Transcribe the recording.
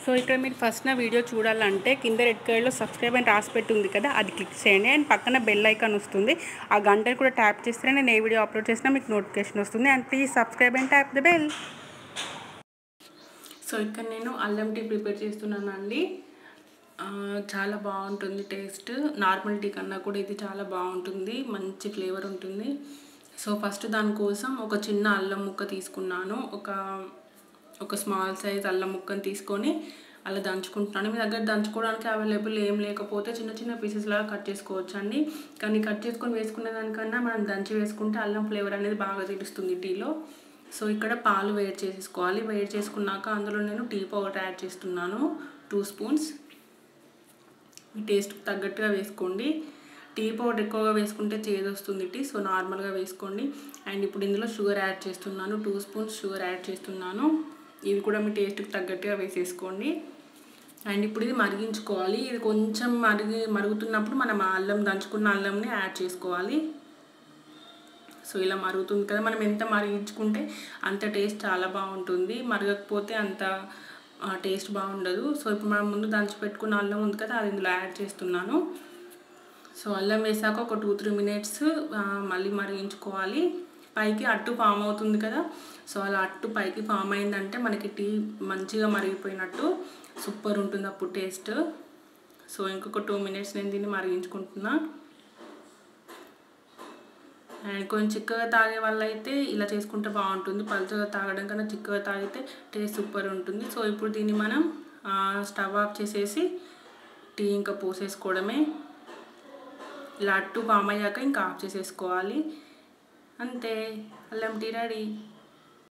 so ఇక్కడ మీరు first నా వీడియో చూడాలంటే కింద రెడ్ కలర్లో సబ్స్క్రైబ్ అని రాసి పెట్టి ఉంది కదా అది క్లిక్ చేయండి అండ్ పక్కన బెల్ ఐకాన్ వస్తుంది ఆ గంటను కూడా ట్యాప్ చేస్తే నేను ఏ వీడియో అప్లోడ్ చేసినా మీకు నోటిఫికేషన్ వస్తుంది and please subscribe and tap the bell so ఇక్కడ నేను అల్లం టీ ప్రిపేర్ చేస్తున్నానండి ఆ, చాలా బాగుంటుంది టేస్ట్ నార్మల్ టీ కన్నా కూడా ఇది చాలా బాగుంటుంది మంచి ఫ్లేవర్ ఉంటుంది సో ఫస్ట్ దానికోసం ఒక చిన్న అల్లం ముక్క తీసుకున్నాను ఒక ఒక స్మాల్ సైజ్ అల్లం ముక్కని తీసుకొని అలా దంచుకుంటున్నాను మీ దగ్గర దంచుకోవడానికి అవైలబుల్ ఏం లేకపోతే చిన్న చిన్న పీసెస్ లాగా కట్ చేసుకోవచ్చు అండి కానీ కట్ చేసుకొని వేసుకునే దానికన్నా మనం దంచి వేసుకుంటే అల్లం ఫ్లేవర్ అనేది బాగా తెలుస్తుంది టీలో సో ఇక్కడ పాలు వేడి చేసేసుకోవాలి వేడి చేసుకున్నాక అందులో నేను టీ పౌడర్ యాడ్ చేస్తున్నాను టూ స్పూన్స్ మీ టేస్ట్కి తగ్గట్టుగా వేసుకోండి టీ పౌడర్ ఎక్కువగా వేసుకుంటే చేదు వస్తుంది టీ సో నార్మల్గా వేసుకోండి అండ్ ఇప్పుడు ఇందులో షుగర్ యాడ్ చేస్తున్నాను టూ స్పూన్స్ షుగర్ యాడ్ చేస్తున్నాను ఇది కూడా మీ టేస్ట్కి తగ్గట్టుగా వేసేసుకోండి అండ్ ఇప్పుడు ఇది మరిగించుకోవాలి ఇది కొంచెం మరిగి మరుగుతున్నప్పుడు మనం ఆ అల్లం దంచుకున్న అల్లంని యాడ్ చేసుకోవాలి సో ఇలా మరుగుతుంది కదా మనం ఎంత మరిగించుకుంటే అంత టేస్ట్ చాలా బాగుంటుంది మరగకపోతే అంత టేస్ట్ బాగుండదు సో ఇప్పుడు మనం ముందు దంచి పెట్టుకున్న అల్లం ఉంది కదా అది ఇందులో యాడ్ చేస్తున్నాను సో అల్లం వేసాక ఒక టూ త్రీ మినిట్స్ మళ్ళీ మరిగించుకోవాలి పైకి అట్టు ఫామ్ అవుతుంది కదా సో అలా అట్టు పైకి ఫామ్ అయిందంటే మనకి టీ మంచిగా మరిగిపోయినట్టు సూపర్ ఉంటుంది అప్పుడు టేస్ట్ సో ఇంకొక టూ మినిట్స్ నేను దీన్ని మరిగించుకుంటున్నా అండ్ కొంచెం చిక్కగా తాగే వాళ్ళు అయితే ఇలా చేసుకుంటే బాగుంటుంది పలుచగా తాగడం కన్నా చిక్కగా తాగితే టేస్ట్ సూపర్ ఉంటుంది సో ఇప్పుడు దీన్ని మనం స్టవ్ ఆఫ్ చేసేసి టీ ఇంకా పోసేసుకోవడమే ఇలా అట్టు ఫామ్ అయ్యాక ఇంకా ఆఫ్ చేసేసుకోవాలి అంతే అల్లం టీ రెడీ